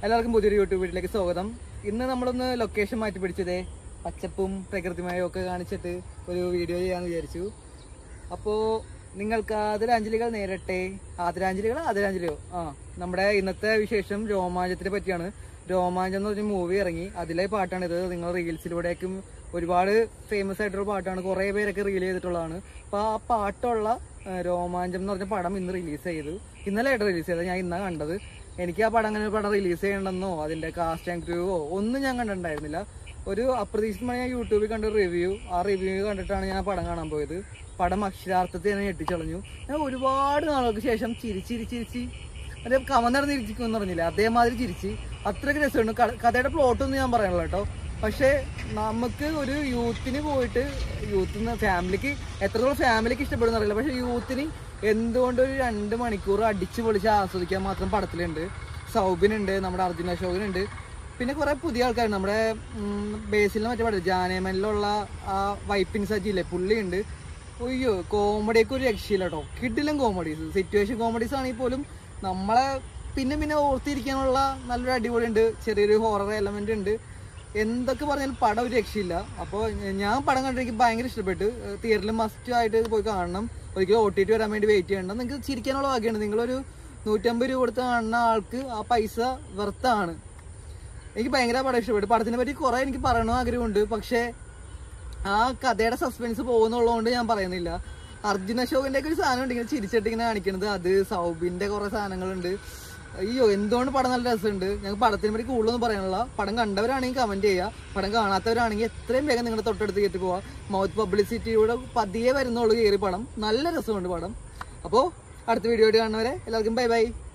എല്ലാവർക്കും പുതിയൊരു യൂട്യൂബ് വീട്ടിലേക്ക് സ്വാഗതം ഇന്ന് നമ്മളൊന്ന് ലൊക്കേഷൻ മാറ്റി പിടിച്ചതേ പച്ചപ്പും പ്രകൃതിമയവും ഒക്കെ കാണിച്ചിട്ട് ഒരു വീഡിയോ ചെയ്യാന്ന് വിചാരിച്ചു അപ്പോ നിങ്ങൾക്ക് ആദരാഞ്ജലികൾ നേരട്ടെ ആദരാഞ്ജലികൾ ആദരാഞ്ജലിയോ ആ നമ്മുടെ ഇന്നത്തെ വിശേഷം രോമാഞ്ചത്തിനെ പറ്റിയാണ് രോമാഞ്ചം എന്ന് പറഞ്ഞ മൂവി ഇറങ്ങി അതിലെ പാട്ടാണ് ഇത് നിങ്ങൾ റീൽസിലൂടെയൊക്കെ ഒരുപാട് ഫേമസ് ആയിട്ടുള്ള പാട്ടാണ് കുറേ പേരൊക്കെ റീൽ ചെയ്തിട്ടുള്ളതാണ് അപ്പോൾ ആ പാട്ടുള്ള ആ, രോമാഞ്ചം എന്ന് പറഞ്ഞ പടം ഇന്ന് റിലീസ് ചെയ്തു ഇന്നലെ ആയിട്ട് റിലീസ് ചെയ്തത് ഞാൻ ഇന്നാണ് കണ്ടത് എനിക്ക് ആ പടം അങ്ങനെ ഒരു പടം റിലീസ് ചെയ്യണമെന്നോ അതിന്റെ കാസ്റ്റ് ആൻഡ് ക്രൂവോ ഒന്നും ഞാൻ കണ്ടിട്ടുണ്ടായിരുന്നില്ല ഒരു അപ്രതീക്ഷിതമായി ഞാൻ യൂട്യൂബിൽ കണ്ട റിവ്യൂ ആ റിവ്യൂ കണ്ടിട്ടാണ് ഞാൻ ആ പടം കാണാൻ പോയത് പടം അക്ഷരാർത്ഥത്തിൽ തന്നെ ഞെട്ടിച്ചളഞ്ഞു ഞാൻ ഒരുപാട് നാളുകൾക്ക് ശേഷം ചിരിച്ചിരി ചിരിച്ച് അതേ കമന്നിറന്നിരിക്കും എന്ന് പറഞ്ഞില്ല അതേമാതിരി ചിരിച്ച് അത്രയ്ക്ക് രസമുണ്ട് ക- കഥയുടെ പ്ലോട്ടൊന്നും ഞാൻ പറയണല്ലോ കേട്ടോ പക്ഷേ നമുക്ക് ഒരു യൂത്തിന് പോയിട്ട് യൂത്തിന് ഫാമിലിക്ക് എത്രത്തോളം ഫാമിലിക്ക് ഇഷ്ടപ്പെടുന്ന അറിയില്ല പക്ഷെ യൂത്തിന് എന്തുകൊണ്ട് ഒരു രണ്ട് മണിക്കൂർ അടിച്ചു പൊളിച്ച് ആസ്വദിക്കാൻ മാത്രം പടത്തിലുണ്ട് സൗബിനുണ്ട് നമ്മുടെ അർജുന അശോകനുണ്ട് പിന്നെ കുറെ പുതിയ ആൾക്കാരുണ്ട് നമ്മുടെ ബേസിലെ മറ്റേ പടം ജാനേമനിലുള്ള ആ വൈപ്പിൻ സജിയില്ലേ പുള്ളിയുണ്ട് അയ്യോ കോമഡിയൊക്കെ ഒരു രക്ഷയില്ല കേട്ടോ കിഡിലും കോമഡീസ് സിറ്റുവേഷൻ കോമഡീസ് ആണെങ്കിൽ പോലും നമ്മളെ പിന്നെ പിന്നെ ഓർത്തിരിക്കാനുള്ള നല്ലൊരു അടിപൊളിയുണ്ട് ചെറിയൊരു ഹൊറർ എലമെന്റ് ഉണ്ട് എന്തൊക്കെ പറഞ്ഞാലും പടം ഒരു രക്ഷയില്ല അപ്പോൾ ഞാൻ പടം കണ്ടിട്ട് എനിക്ക് ഭയങ്കര ഇഷ്ടപ്പെട്ടു തിയേറ്ററിൽ മസ്റ്റ് ആയിട്ട് പോയി കാണണം ഒരിക്കലും ഒ ടി ടി വരാൻ വേണ്ടി വെയിറ്റ് ചെയ്യണം നിങ്ങൾക്ക് ചിരിക്കാനുള്ള ഭാഗ്യമുണ്ട് നിങ്ങളൊരു നൂറ്റമ്പത് രൂപ കൊടുത്ത് കാണുന്ന ആൾക്ക് ആ പൈസ വെർത്താണ് എനിക്ക് ഭയങ്കര പടം ഇഷ്ടപ്പെട്ടു പടത്തിനെ പറ്റി കുറെ എനിക്ക് പറയണമെന്ന് ആഗ്രഹമുണ്ട് പക്ഷേ ആ കഥയുടെ സസ്പെൻസ് പോകുന്നുള്ളതുകൊണ്ട് ഞാൻ പറയുന്നില്ല അർജുന അശോകന്റെ ഒക്കെ ഒരു സാധനം ഉണ്ട് ഇങ്ങനെ ചിരിച്ചിട്ട് ഇങ്ങനെ കാണിക്കണത് അത് സൗബിന്റെ കുറെ സാധനങ്ങളുണ്ട് അയ്യോ എന്തുകൊണ്ട് പടം നല്ല രസമുണ്ട് ഞങ്ങൾക്ക് പടത്തിനെ പറ്റി കൂടുതലൊന്നും പറയാനുള്ള പടം കണ്ടവരാണെങ്കിൽ കമന്റ് ചെയ്യുക പടം കാണാത്തവരാണെങ്കിൽ എത്രയും വേഗം നിങ്ങളുടെ തൊട്ടടുത്ത് കയറ്റി പോവാ മൗത്ത് പബ്ലിസിറ്റിയുടെ പതിയെ വരുന്നുള്ളൂ കയറി പടം നല്ല രസമുണ്ട് പടം അപ്പോൾ അടുത്ത വീഡിയോ ആയിട്ട് കാണുന്നവരെ എല്ലാവർക്കും ബൈ ബൈ